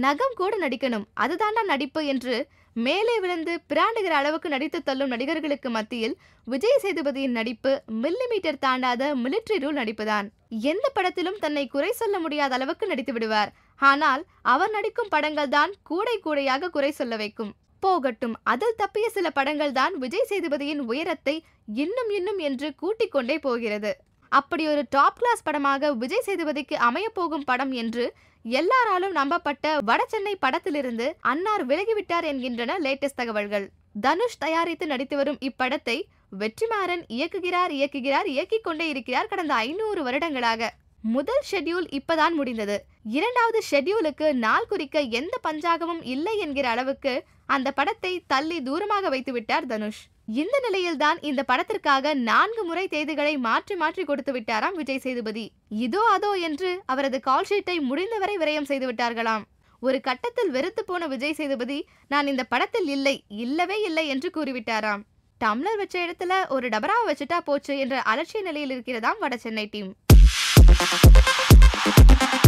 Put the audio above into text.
நகம் கூட நடிக்கணும் அதுதாண்டா நடிப்பு என்று மேலே விழுந்து பிராண்டுகிற அளவுக்கு நடித்து தள்ளும் நடிகர்களுக்கு மத்தியில் விஜய் சேதுபதியின் நடிப்பு மில்லி மீட்டர் தாண்டாத மிலிட்டரி ரூல் நடிப்புதான் எந்த படத்திலும் தன்னை குறை சொல்ல முடியாத அளவுக்கு நடித்து விடுவார் ஆனால் அவர் நடிக்கும் படங்கள் தான் கூடை கூடையாக குறை சொல்ல வைக்கும் போகட்டும் அதில் தப்பிய சில படங்கள் தான் விஜய் சேதுபதியின் உயரத்தை இன்னும் இன்னும் என்று கூட்டிக் கொண்டே போகிறது அப்படி ஒரு டாப் கிளாஸ் படமாக விஜய் சேதுபதிக்கு அமையப் போகும் படம் என்று எல்லாராலும் நம்பப்பட்ட வடசென்னை படத்திலிருந்து அன்னார் விலகிவிட்டார் என்கின்றன லேட்டஸ்ட் தகவல்கள் தனுஷ் தயாரித்து நடித்து வரும் இப்படத்தை வெற்றிமாறன் இயக்குகிறார் இயக்குகிறார் இயக்கிக் கொண்டே இருக்கிறார் கடந்த ஐநூறு வருடங்களாக முதல் ஷெட்யூல் இப்பதான் முடிந்தது இரண்டாவது ஷெட்யூலுக்கு நாள் குறிக்க எந்த பஞ்சாகமும் இல்லை என்கிற அளவுக்கு அந்த படத்தை தள்ளி தூரமாக வைத்து விட்டார் தனுஷ் இந்த நிலையில்தான் இந்த படத்திற்காக நான்கு முறை தேதிகளை மாற்றி மாற்றி கொடுத்து விட்டாராம் விஜய் சேதுபதி இதோ அதோ என்று அவரது கால் ஷீட்டை முடிந்தவரை விரயம் செய்து விட்டார்களாம் ஒரு கட்டத்தில் வெறுத்து போன விஜய் சேதுபதி நான் இந்த படத்தில் இல்லை இல்லவே இல்லை என்று கூறிவிட்டாராம் டம்ளர் வச்ச இடத்துல ஒரு டபராவை வச்சுட்டா போச்சு என்ற அலட்சிய நிலையில் இருக்கிறதாம் வட சென்னை டீம்